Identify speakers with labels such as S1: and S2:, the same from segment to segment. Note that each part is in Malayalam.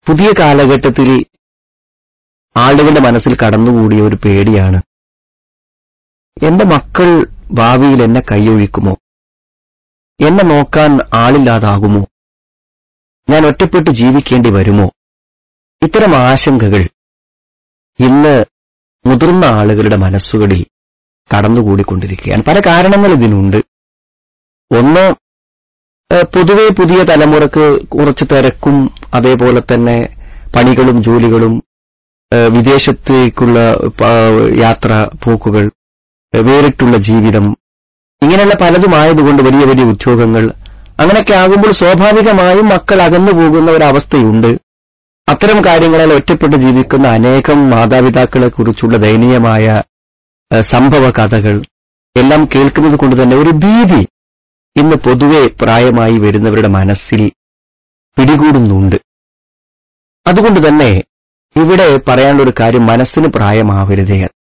S1: പുതിയ കാലഘട്ടത്തിൽ ആളുകളുടെ മനസ്സിൽ കടന്നുകൂടിയ ഒരു പേടിയാണ് എന്റെ മക്കൾ ഭാവിയിൽ എന്നെ കൈയൊഴിക്കുമോ എന്നെ നോക്കാൻ ആളില്ലാതാകുമോ ഞാൻ ഒറ്റപ്പെട്ട് ജീവിക്കേണ്ടി വരുമോ ഇത്തരം ആശങ്കകൾ ഇന്ന് മുതിർന്ന ആളുകളുടെ മനസ്സുകളിൽ കടന്നുകൂടിക്കൊണ്ടിരിക്കുകയാണ് പല കാരണങ്ങൾ ഇതിനുണ്ട് ഒന്ന് ഏഹ്, പൊതുവെ പുതിയ തലമുറക്ക് കുറച്ച് തിരക്കും അതേപോലെ തന്നെ പണികളും ജോലികളും ഏഹ്, വിദേശത്തേക്കുള്ള പ- യാത്ര പോക്കുകൾ ഏഹ്, വേറിട്ടുള്ള ജീവിതം ഇങ്ങനെയുള്ള പലതും ആയതുകൊണ്ട് വലിയ വലിയ ഉദ്യോഗങ്ങൾ അങ്ങനെയൊക്കെ ആകുമ്പോൾ സ്വാഭാവികമായും മക്കൾ അകന്നു പോകുന്ന ഒരവസ്ഥയുണ്ട് അത്തരം കാര്യങ്ങളിൽ ഒറ്റപ്പെട്ട് ജീവിക്കുന്ന അനേകം മാതാപിതാക്കളെ കുറിച്ചുള്ള ദയനീയമായ ഏഹ്, സംഭവ കഥകൾ എല്ലാം കേൾക്കുന്നത് കൊണ്ട് തന്നെ ഒരു ഭീതി ഇന്ന് പൊതുവെ പ്രായമായി വരുന്നവരുടെ മനസ്സിൽ പിടികൂടുന്നുണ്ട് അതുകൊണ്ട് തന്നെ ഇവിടെ പറയാനുള്ള ഒരു കാര്യം മനസ്സിന് പ്രായമാവരുതേ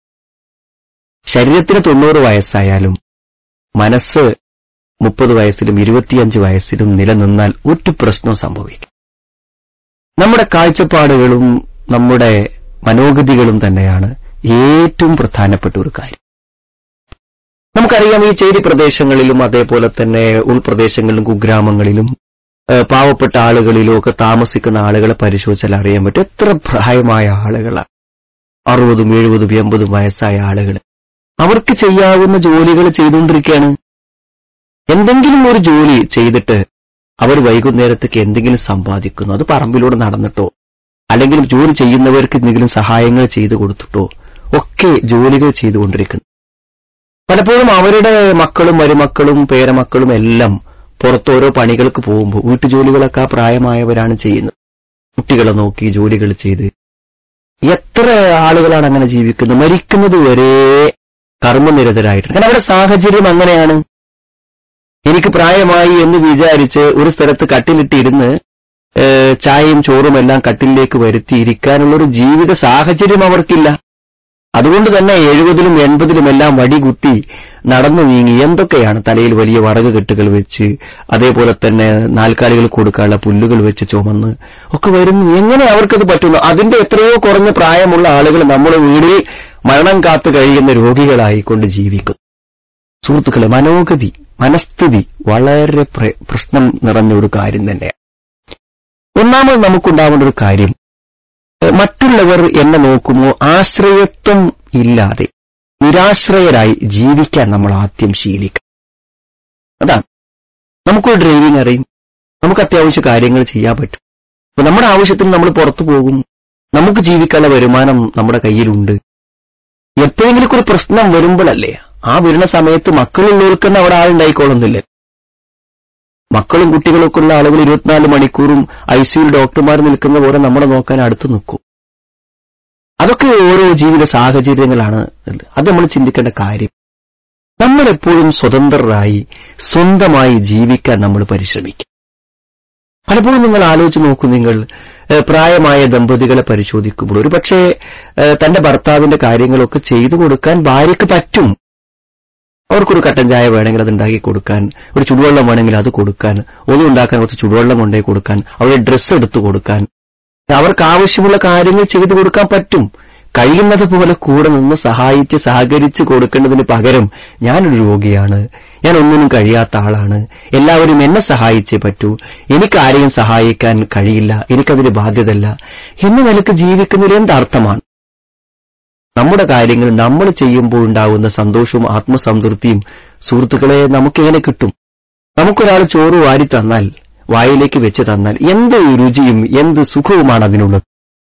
S1: ശരീരത്തിന് തൊണ്ണൂറ് വയസ്സായാലും മനസ്സ് മുപ്പത് വയസ്സിലും ഇരുപത്തിയഞ്ച് വയസ്സിലും നിലനിന്നാൽ ഒരു പ്രശ്നവും സംഭവിക്കും നമ്മുടെ കാഴ്ചപ്പാടുകളും നമ്മുടെ മനോഗതികളും തന്നെയാണ് ഏറ്റവും പ്രധാനപ്പെട്ട ഒരു കാര്യം നമുക്കറിയാം ഈ ചേരി പ്രദേശങ്ങളിലും അതേപോലെ തന്നെ ഉൾപ്രദേശങ്ങളിലും കുഗ്രാമങ്ങളിലും ഏഹ്, പാവപ്പെട്ട ആളുകളിലും ഒക്കെ താമസിക്കുന്ന ആളുകളെ പരിശോധിച്ചാൽ അറിയാൻ പറ്റും എത്ര പ്രായമായ ആളുകളാണ് അറുപതും എഴുപതും എൺപതും വയസ്സായ ആളുകൾ അവർക്ക് ചെയ്യാവുന്ന ജോലികൾ ചെയ്തുകൊണ്ടിരിക്കുകയാണ് എന്തെങ്കിലും ഒരു ജോലി ചെയ്തിട്ട് അവർ വൈകുന്നേരത്തേക്ക് എന്തെങ്കിലും സമ്പാദിക്കുന്നു അത് പറമ്പിലൂടെ നടന്നിട്ടോ അല്ലെങ്കിൽ ജോലി ചെയ്യുന്നവർക്ക് എന്തെങ്കിലും സഹായങ്ങൾ ചെയ്തു കൊടുത്തിട്ടോ ഒക്കെ ജോലികൾ ചെയ്തുകൊണ്ടിരിക്കുന്നു പലപ്പോഴും അവരുടെ മക്കളും മരുമക്കളും പേരമക്കളും എല്ലാം പുറത്ത് ഓരോ പണികൾക്ക് പോകുമ്പോൾ വീട്ടുജോലികളൊക്കെ ആ പ്രായമായവരാണ് ചെയ്യുന്നത് കുട്ടികളെ നോക്കി ജോലികൾ ചെയ്ത് എത്ര ആളുകളാണ് അങ്ങനെ ജീവിക്കുന്നത് മരിക്കുന്നത് വരെ കർമ്മനിരതരായിട്ടുണ്ട് കാരണം അവരുടെ സാഹചര്യം അങ്ങനെയാണ് എനിക്ക് പ്രായമായി എന്ന് വിചാരിച്ച് ഒരു സ്ഥലത്ത് കട്ടിലിട്ടിരുന്ന് ഏഹ്, ചായയും ചോറും എല്ലാം കട്ടിലേക്ക് വരുത്തി ഇരിക്കാനുള്ള ഒരു ജീവിത സാഹചര്യം അവർക്കില്ല അതുകൊണ്ട് തന്നെ എഴുപതിലും എൺപതിലും എല്ലാം വടികുത്തി നടന്നു നീങ്ങി എന്തൊക്കെയാണ് തലയിൽ വലിയ വറക് കെട്ടുകൾ വെച്ച് അതേപോലെ തന്നെ നാൽക്കാലികൾ കൊടുക്കാനുള്ള പുല്ലുകൾ വെച്ച് ചുമന്ന് ഒക്കെ വരുന്നു എങ്ങനെ അവർക്കത് പറ്റുന്നു അതിന്റെ എത്രയോ കുറഞ്ഞ പ്രായമുള്ള ആളുകൾ നമ്മുടെ വീടിൽ മരണം കാത്തു കഴിയുന്ന രോഗികളായിക്കൊണ്ട് ജീവിക്കുന്നു സുഹൃത്തുക്കളെ മനോഗതി മനസ്ഥിതി വളരെ പ്ര- പ്രശ്നം നിറഞ്ഞ ഒരു കാര്യം തന്നെയാണ് ഒന്നാമത് നമുക്കുണ്ടാവേണ്ട ഒരു കാര്യം ഏഹ് മറ്റുള്ളവർ എന്നെ നോക്കുമോ ആശ്രയത്വം ഇല്ലാതെ നിരാശ്രയരായി ജീവിക്കാൻ നമ്മൾ ആദ്യം ശീലിക്കണം അതാണ് നമുക്കൊരു ഡ്രൈവിംഗ് അറിയും നമുക്ക് അത്യാവശ്യ കാര്യങ്ങൾ ചെയ്യാൻ പറ്റും അപ്പൊ നമ്മുടെ ആവശ്യത്തിന് നമ്മൾ പുറത്തു പോകും നമുക്ക് ജീവിക്കാനുള്ള വരുമാനം നമ്മുടെ കയ്യിലുണ്ട് എപ്പോഴെങ്കിലും ഒരു പ്രശ്നം വരുമ്പോഴല്ലേ ആ വരുന്ന സമയത്ത് മക്കളുള്ളവർക്ക് തന്നെ അവിടെ ആളുണ്ടായിക്കോളുന്നില്ല മക്കളും കുട്ടികളൊക്കെ ഉള്ള ആളുകൾ ഇരുപത്തിനാല് മണിക്കൂറും ഐ സിയിൽ ഡോക്ടർമാർ നിൽക്കുന്ന പോലെ നമ്മളെ നോക്കാൻ അടുത്ത് നിൽക്കും അതൊക്കെ ഓരോ ജീവിത സാഹചര്യങ്ങളാണ് അത് നമ്മൾ ചിന്തിക്കേണ്ട കാര്യം നമ്മൾ എപ്പോഴും സ്വതന്ത്രരായി സ്വന്തമായി ജീവിക്കാൻ നമ്മൾ പരിശ്രമിക്കും പലപ്പോഴും നിങ്ങൾ ആലോചിച്ച് നോക്കൂ നിങ്ങൾ ഏഹ്, പ്രായമായ ദമ്പതികളെ പരിശോധിക്കുമ്പോൾ ഒരു പക്ഷേ തന്റെ ഭർത്താവിന്റെ കാര്യങ്ങളൊക്കെ ചെയ്തു കൊടുക്കാൻ ഭാര്യയ്ക്ക് പറ്റും അവർക്കൊരു കട്ടൻ ചായ വേണമെങ്കിൽ അത് ഉണ്ടാക്കി കൊടുക്കാൻ ഒരു ചുടുവെള്ളം വേണമെങ്കിൽ അത് കൊടുക്കാൻ ഒന്നും ഉണ്ടാക്കാൻ കുറച്ച് ചുടുവെള്ളം കൊണ്ടേ കൊടുക്കാൻ അവരുടെ ഡ്രസ്സ് എടുത്തു കൊടുക്കാൻ അവർക്ക് ആവശ്യമുള്ള കാര്യങ്ങൾ ചെയ്തു കൊടുക്കാൻ പറ്റും കഴിയുന്നത് പോലെ കൂടെ നിന്ന് സഹായിച്ച് സഹകരിച്ച് കൊടുക്കേണ്ടതിന് പകരം ഞാനൊരു രോഗിയാണ് ഞാൻ ഒന്നിനും കഴിയാത്ത ആളാണ് എല്ലാവരും എന്നെ സഹായിച്ചേ പറ്റൂ എനിക്ക് ആരെയും സഹായിക്കാൻ കഴിയില്ല എനിക്കതിന് ബാധ്യതല്ല എന്ന നിലക്ക് ജീവിക്കുന്നതിൽ എന്തർത്ഥമാണ് നമ്മുടെ കാര്യങ്ങൾ നമ്മൾ ചെയ്യുമ്പോൾ ഉണ്ടാകുന്ന സന്തോഷവും ആത്മസംതൃപ്തിയും സുഹൃത്തുക്കളെ നമുക്കെങ്ങനെ കിട്ടും നമുക്കൊരാൾ ചോറ് വാരി തന്നാൽ വായിലേക്ക് വെച്ച് തന്നാൽ എന്ത് രുചിയും എന്ത് സുഖവുമാണ് അതിനുള്ളത്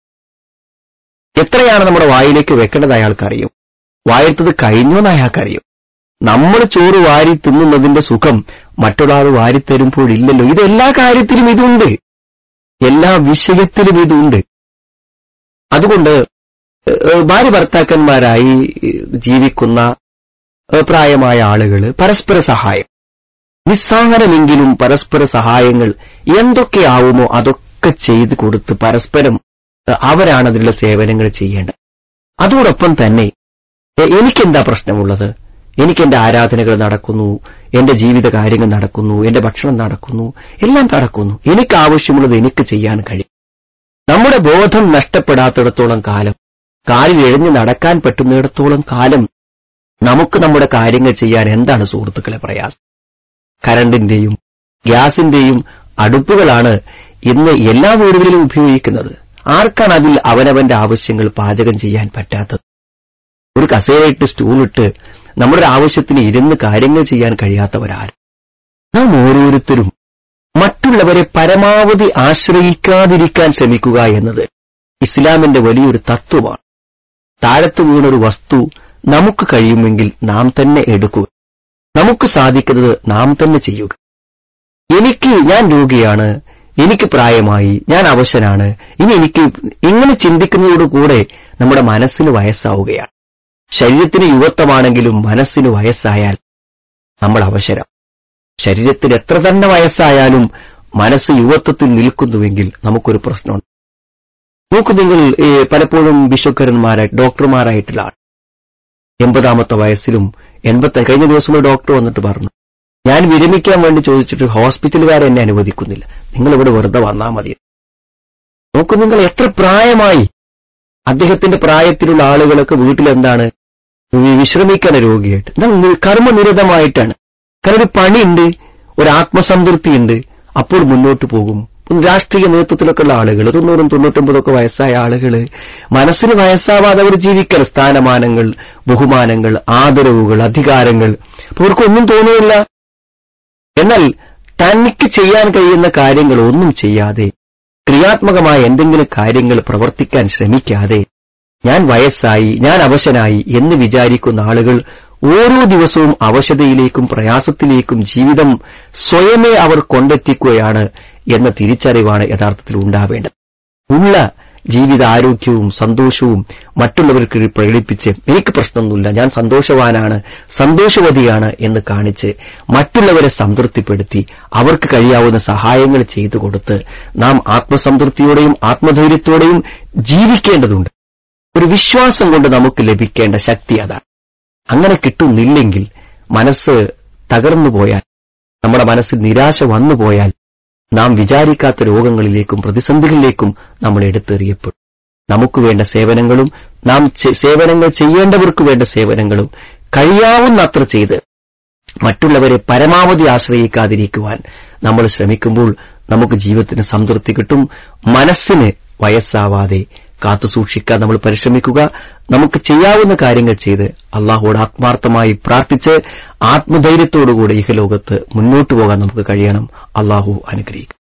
S1: എത്രയാണ് നമ്മുടെ വായിലേക്ക് വെക്കേണ്ടത് അയാൾക്കറിയും വായത്തത് കഴിഞ്ഞോന്ന് അയാൾക്കറിയും നമ്മൾ ചോറ് വാരി തിന്നുന്നതിന്റെ സുഖം മറ്റൊരാൾ വാരിത്തരുമ്പോഴില്ലല്ലോ ഇത് എല്ലാ കാര്യത്തിലും ഇതുണ്ട് എല്ലാ വിഷയത്തിലും ഇതുണ്ട് അതുകൊണ്ട് ഏഹ്, ഭാര്യ ഭർത്താക്കന്മാരായി ജീവിക്കുന്ന ഏഹ്, പ്രായമായ ആളുകൾ പരസ്പര സഹായം നിസ്സാരമെങ്കിലും പരസ്പര സഹായങ്ങൾ എന്തൊക്കെയാവുമോ അതൊക്കെ ചെയ്തു കൊടുത്ത് പരസ്പരം ഏഹ്, അവരാണ് അതിലുള്ള സേവനങ്ങൾ ചെയ്യേണ്ടത് അതോടൊപ്പം തന്നെ എ- എനിക്കെന്താ പ്രശ്നമുള്ളത് എനിക്ക് എന്റെ ആരാധനകൾ നടക്കുന്നു എന്റെ ജീവിത കാര്യങ്ങൾ നടക്കുന്നു എന്റെ ഭക്ഷണം നടക്കുന്നു എല്ലാം നടക്കുന്നു എനിക്ക് ആവശ്യമുള്ളത് എനിക്ക് ചെയ്യാൻ കഴിയും നമ്മുടെ ബോധം നഷ്ടപ്പെടാത്തിടത്തോളം കാലം കാലിൽ എഴഞ്ഞു നടക്കാൻ പറ്റുന്നിടത്തോളം കാലം നമുക്ക് നമ്മുടെ കാര്യങ്ങൾ ചെയ്യാൻ എന്താണ് സുഹൃത്തുക്കളെ പ്രയാസം കരണ്ടിന്റെയും ഗ്യാസിന്റെയും അടുപ്പുകളാണ് ഇന്ന് എല്ലാ വീടുകളിലും ഉപയോഗിക്കുന്നത് ആർക്കാണ് അതിൽ അവനവന്റെ ആവശ്യങ്ങൾ പാചകം ചെയ്യാൻ പറ്റാത്തത് ഒരു കസേരയിട്ട് സ്റ്റൂളിട്ട് നമ്മുടെ ആവശ്യത്തിന് ഇരുന്ന് കാര്യങ്ങൾ ചെയ്യാൻ കഴിയാത്തവരാരും നാം ഓരോരുത്തരും മറ്റുള്ളവരെ പരമാവധി ആശ്രയിക്കാതിരിക്കാൻ ശ്രമിക്കുക എന്നത് ഇസ്ലാമിന്റെ വലിയൊരു തത്വമാണ് താഴത്ത് വീണൊരു വസ്തു നമുക്ക് കഴിയുമെങ്കിൽ നാം തന്നെ എടുക്കുക നമുക്ക് സാധിക്കുന്നത് നാം തന്നെ ചെയ്യുക എനിക്ക് ഞാൻ രോഗിയാണ് എനിക്ക് പ്രായമായി ഞാൻ അവശനാണ് ഇനി എനിക്ക് ഇങ്ങനെ ചിന്തിക്കുന്നതോടുകൂടെ നമ്മുടെ മനസ്സിന് വയസ്സാവുകയാണ് ശരീരത്തിന് യുവത്വമാണെങ്കിലും മനസ്സിന് വയസ്സായാൽ നമ്മൾ അവശരം ശരീരത്തിന് എത്ര തന്നെ വയസ്സായാലും മനസ്സ് യുവത്വത്തിൽ നിൽക്കുന്നുവെങ്കിൽ നമുക്കൊരു പ്രശ്നമുണ്ട് നോക്കൂ നിങ്ങൾ ഏ, പലപ്പോഴും ബിഷക്കരന്മാരായി ഡോക്ടർമാരായിട്ടുള്ള ആൾ എൺപതാമത്തെ വയസ്സിലും എൺപത്തി കഴിഞ്ഞ ദിവസം ഒരു ഡോക്ടർ വന്നിട്ട് പറഞ്ഞു ഞാൻ വിരമിക്കാൻ വേണ്ടി ചോദിച്ചിട്ട് ഹോസ്പിറ്റലുകാർ എന്നെ അനുവദിക്കുന്നില്ല നിങ്ങൾ ഇവിടെ വെറുതെ വന്നാൽ മതി നോക്കൂ നിങ്ങൾ എത്ര പ്രായമായി അദ്ദേഹത്തിന്റെ പ്രായത്തിലുള്ള ആളുകളൊക്കെ വീട്ടിലെന്താണ് വി- വിശ്രമിക്കാൻ രോഗിയായിട്ട് എന്നാൽ കർമ്മനിരതമായിട്ടാണ് കാരണം ഒരു പണിയുണ്ട് ഒരു ആത്മസംതൃപ്തിയുണ്ട് അപ്പോൾ മുന്നോട്ട് പോകും രാഷ്ട്രീയ നേതൃത്വത്തിലൊക്കെ ഉള്ള ആളുകൾ തൊണ്ണൂറും തൊണ്ണൂറ്റൊമ്പതൊക്കെ വയസ്സായ ആളുകൾ മനസ്സിന് വയസ്സാവാതെ അവർ ജീവിക്കൽ സ്ഥാനമാനങ്ങൾ ബഹുമാനങ്ങൾ ആദരവുകൾ അധികാരങ്ങൾ അപ്പൊ അവർക്കൊന്നും തോന്നുന്നില്ല എന്നാൽ തനിക്ക് ചെയ്യാൻ കഴിയുന്ന കാര്യങ്ങൾ ഒന്നും ചെയ്യാതെ ക്രിയാത്മകമായ എന്തെങ്കിലും കാര്യങ്ങൾ പ്രവർത്തിക്കാൻ ശ്രമിക്കാതെ ഞാൻ വയസ്സായി ഞാൻ അവശനായി എന്ന് വിചാരിക്കുന്ന ആളുകൾ ഓരോ ദിവസവും അവശതയിലേക്കും പ്രയാസത്തിലേക്കും ജീവിതം സ്വയമേ അവർ കൊണ്ടെത്തിക്കുകയാണ് എന്ന തിരിച്ചറിവാണ് യഥാർത്ഥത്തിൽ ഉണ്ടാവേണ്ടത് ഉള്ള ജീവിത ആരോഗ്യവും സന്തോഷവും മറ്റുള്ളവർക്ക് പ്രകടിപ്പിച്ച് എനിക്ക് പ്രശ്നമൊന്നുമില്ല ഞാൻ സന്തോഷവാനാണ് സന്തോഷവതിയാണ് എന്ന് കാണിച്ച് മറ്റുള്ളവരെ സംതൃപ്തിപ്പെടുത്തി അവർക്ക് കഴിയാവുന്ന സഹായങ്ങൾ ചെയ്തു കൊടുത്ത് നാം ആത്മസംതൃപ്തിയോടെയും ആത്മധൈര്യത്തോടെയും ജീവിക്കേണ്ടതുണ്ട് ഒരു വിശ്വാസം കൊണ്ട് നമുക്ക് ലഭിക്കേണ്ട ശക്തി അതാണ് അങ്ങനെ കിട്ടുന്നില്ലെങ്കിൽ മനസ്സ് തകർന്നു പോയാൽ നമ്മുടെ മനസ്സിൽ നിരാശ വന്നു പോയാൽ നാം വിചാരിക്കാത്ത രോഗങ്ങളിലേക്കും പ്രതിസന്ധികളിലേക്കും നമ്മൾ എടുത്തെറിയപ്പെടും നമുക്ക് വേണ്ട സേവനങ്ങളും നാം ചെ- സേവനങ്ങൾ ചെയ്യേണ്ടവർക്ക് വേണ്ട സേവനങ്ങളും കഴിയാവുന്നത്ര ചെയ്ത് മറ്റുള്ളവരെ പരമാവധി ആശ്രയിക്കാതിരിക്കുവാൻ നമ്മൾ ശ്രമിക്കുമ്പോൾ നമുക്ക് ജീവിതത്തിന് സംതൃപ്തി കിട്ടും മനസ്സിന് വയസ്സാവാതെ കാത്തുസൂക്ഷിക്കാൻ നമ്മൾ പരിശ്രമിക്കുക നമുക്ക് ചെയ്യാവുന്ന കാര്യങ്ങൾ ചെയ്ത് അള്ളാഹുവോട് ആത്മാർത്ഥമായി പ്രാർത്ഥിച്ച് ആത്മധൈര്യത്തോടുകൂടി ഇഹലോകത്ത് മുന്നോട്ട് പോകാൻ നമുക്ക് കഴിയണം അള്ളാഹു അനുഗ്രഹിക്കും